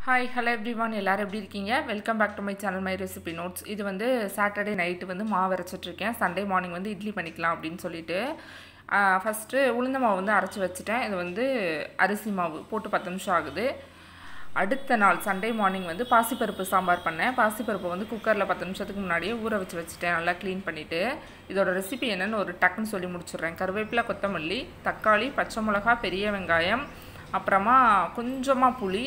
hi hello everyone எல்லாரும் எப்படி இருக்கீங்க welcome back to my channel my recipe notes இது வந்து சாட்டர்டே நைட்டு வந்து மாவு அரைச்சிட்ருக்கேன் சண்டே மார்னிங் வந்து இட்லி பண்ணிக்கலாம் அப்படின்னு சொல்லிட்டு ஃபஸ்ட்டு உளுந்த மாவு வந்து அரைச்சி வச்சுட்டேன் இது வந்து அரிசி மாவு போட்டு பத்து நிமிஷம் ஆகுது அடுத்த நாள் சண்டே மார்னிங் வந்து பாசிப்பருப்பு சாம்பார் பண்ணேன் பாசிப்பருப்பை வந்து குக்கரில் பத்து நிமிஷத்துக்கு முன்னாடியே ஊற வச்சு வச்சுட்டேன் நல்லா க்ளீன் பண்ணிவிட்டு இதோட ரெசிபி என்னென்னு ஒரு டக்குன்னு சொல்லி முடிச்சிடுறேன் கருவேப்பிலை கொத்தமல்லி தக்காளி பச்சை மிளகா பெரிய வெங்காயம் அப்புறமா கொஞ்சமாக புளி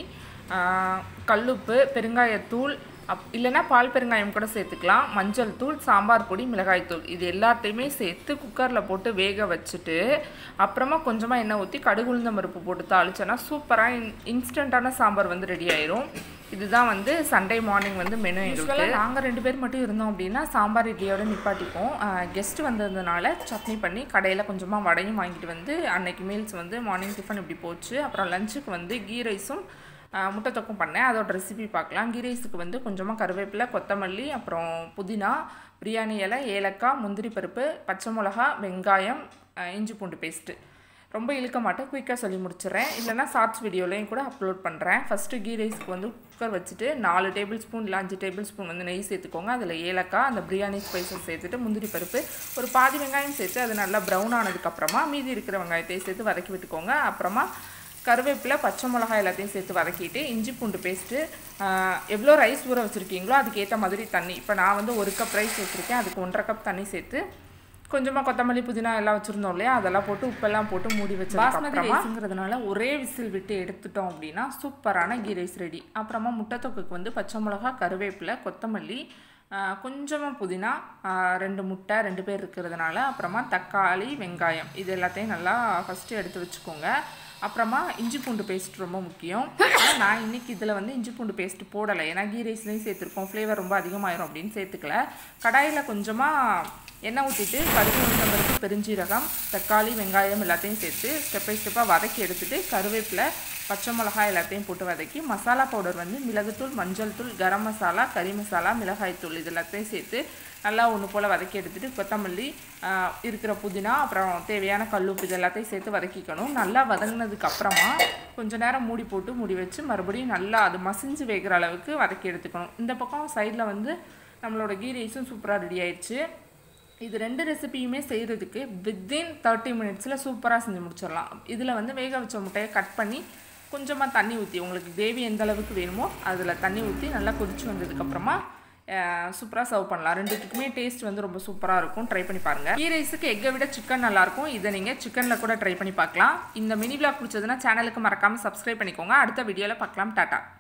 கல்லுப்பு பெருங்காயத்தூள் அப் இல்லைன்னா பால் பெருங்காயம் கூட சேர்த்துக்கலாம் மஞ்சள் தூள் சாம்பார் பொடி மிளகாய் தூள் இது எல்லாத்தையுமே சேர்த்து குக்கரில் போட்டு வேக வச்சுட்டு அப்புறமா கொஞ்சமாக எண்ணெய் ஊற்றி கடுகு உளுந்த பருப்பு போட்டு தாளிச்சோன்னா சூப்பராக இன் இன்ஸ்டண்ட்டான சாம்பார் வந்து ரெடி ஆயிரும் இதுதான் வந்து சண்டே மார்னிங் வந்து மெனு எங்களுக்கு நாங்கள் ரெண்டு பேர் மட்டும் இருந்தோம் அப்படின்னா சாம்பார் இட்லியோட நிப்பாட்டிப்போம் கெஸ்ட் வந்ததுனால சட்னி பண்ணி கடையில் கொஞ்சமாக வடையும் வாங்கிட்டு வந்து அன்னைக்கு மீல்ஸ் வந்து மார்னிங் டிஃபன் இப்படி போச்சு அப்புறம் லஞ்சுக்கு வந்து கீ ரைஸும் முட்டை தொக்கும் பண்ணேன் அதோட ரெசிபி பார்க்கலாம் கீ ரைஸுக்கு வந்து கொஞ்சமாக கருவேப்பிலை கொத்தமல்லி அப்புறம் புதினா பிரியாணி இலை ஏலக்காய் முந்திரி பருப்பு பச்சை மிளகா வெங்காயம் இஞ்சி பூண்டு பேஸ்ட்டு ரொம்ப இழுக்க மாட்டேன் குயிக்காக சொல்லி முடிச்சிடுறேன் இல்லைனா ஷார்ட்ஸ் வீடியோலையும் கூட அப்லோட் பண்ணுறேன் ஃபஸ்ட்டு கீ ரைஸ்க்கு வந்து குக்கர் வச்சுட்டு நாலு டேபிள் ஸ்பூன் இல்லை அஞ்சு டேபிள் ஸ்பூன் வந்து நெய் சேர்த்துக்கோங்க அதில் ஏலக்காய் அந்த பிரியாணி ஸ்பைசஸ் சேர்த்துட்டு முந்திரி பருப்பு ஒரு பாதி வெங்காயம் சேர்த்து அது நல்லா ப்ரௌன் ஆனதுக்கப்புறமா மீதி இருக்கிற வெங்காயத்தையும் சேர்த்து வதக்கி விட்டுக்கோங்க அப்புறமா கருவேப்பிலை பச்சை மிளகாய் எல்லாத்தையும் சேர்த்து வதக்கிட்டு இஞ்சி பூண்டு பேஸ்ட்டு எவ்வளோ ரைஸ் ஊற வச்சுருக்கீங்களோ அதுக்கேற்ற மாதிரி தண்ணி இப்போ நான் வந்து ஒரு கப் ரைஸ் வச்சுருக்கேன் அதுக்கு ஒன்றரை கப் தண்ணி சேர்த்து கொஞ்சமாக கொத்தமல்லி புதினா எல்லாம் வச்சுருந்தோம் இல்லையா அதெல்லாம் போட்டு உப்பெல்லாம் போட்டு மூடி வச்சு பாஸ்மதி ரைஸுங்கிறதுனால ஒரே விசில் விட்டு எடுத்துட்டோம் அப்படின்னா சூப்பரான கீ ரைஸ் ரெடி அப்புறமா முட்டை தொக்குக்கு வந்து பச்சை மிளகா கருவேப்பிலை கொத்தமல்லி கொஞ்சமாக புதினா ரெண்டு முட்டை ரெண்டு பேர் இருக்கிறதுனால அப்புறமா தக்காளி வெங்காயம் இது எல்லாத்தையும் நல்லா ஃபஸ்ட்டு எடுத்து வச்சுக்கோங்க அப்புறமா இஞ்சி பூண்டு பேஸ்ட் ரொம்ப முக்கியம் ஆனால் நான் இன்றைக்கி இதில் வந்து இஞ்சி பூண்டு பேஸ்ட் போடலை ஏன்னா கீ ரைஸ்லேயும் சேர்த்துருக்கோம் ஃப்ளேவர் ரொம்ப அதிகமாயிரும் அப்படின்னு சேர்த்துக்கல கடாயில் கொஞ்சமாக எண்ணெய் ஊற்றிட்டு கருவேப்பிலை உளுந்தம்பருப்பு பெருஞ்சீரகம் தக்காளி வெங்காயம் எல்லாத்தையும் சேர்த்து ஸ்டெப் பை ஸ்டெப்பாக வதக்கி எடுத்துகிட்டு கருவேப்பிலை பச்சை மிளகாய் எல்லாத்தையும் போட்டு வதக்கி மசாலா பவுடர் வந்து மிளகுத்தூள் மஞ்சள் தூள் கரம் மசாலா கறி மசாலா மிளகாய் தூள் இது எல்லாத்தையும் சேர்த்து நல்லா ஒன்று போல் வதக்கி எடுத்துகிட்டு கொத்தமல்லி இருக்கிற புதினா அப்புறம் தேவையான கல்லுப்பு இது எல்லாத்தையும் சேர்த்து வதக்கிக்கணும் நல்லா வதங்கினதுக்கு அப்புறமா கொஞ்சம் நேரம் மூடி போட்டு மூடி வச்சு மறுபடியும் நல்லா அது மசிஞ்சு வேகிற அளவுக்கு வதக்கி எடுத்துக்கணும் இந்த பக்கம் சைடில் வந்து நம்மளோட கீ ரைஸும் சூப்பராக ரெடி ஆயிடுச்சு இது ரெண்டு ரெசிபியுமே செய்கிறதுக்கு வித்தின் தேர்ட்டி மினிட்ஸில் சூப்பராக செஞ்சு முடிச்சிடலாம் இதில் வந்து வேக வச்ச முட்டையை கட் பண்ணி கொஞ்சமாக தண்ணி ஊற்றி உங்களுக்கு கிரேவி எந்த அளவுக்கு வேணுமோ அதில் தண்ணி ஊற்றி நல்லா கொதிச்சு வந்ததுக்கப்புறமா சூப்பராக சர்வ் பண்ணலாம் ரெண்டுத்துக்குமே டேஸ்ட் வந்து ரொம்ப சூப்பராக இருக்கும் ட்ரை பண்ணி பாருங்கள் கீ ரைஸுக்கு எக்கை விட சிக்கன் நல்லாயிருக்கும் இதை நீங்கள் சிக்கனில் கூட ட்ரை பண்ணி பார்க்கலாம் இந்த மினி விளாக் பிடிச்சதுன்னா சேனலுக்கு மறக்காமல் சப்ஸ்கிரைப் பண்ணிக்கோங்க அடுத்த வீடியோவில் பார்க்கலாம் டாட்டா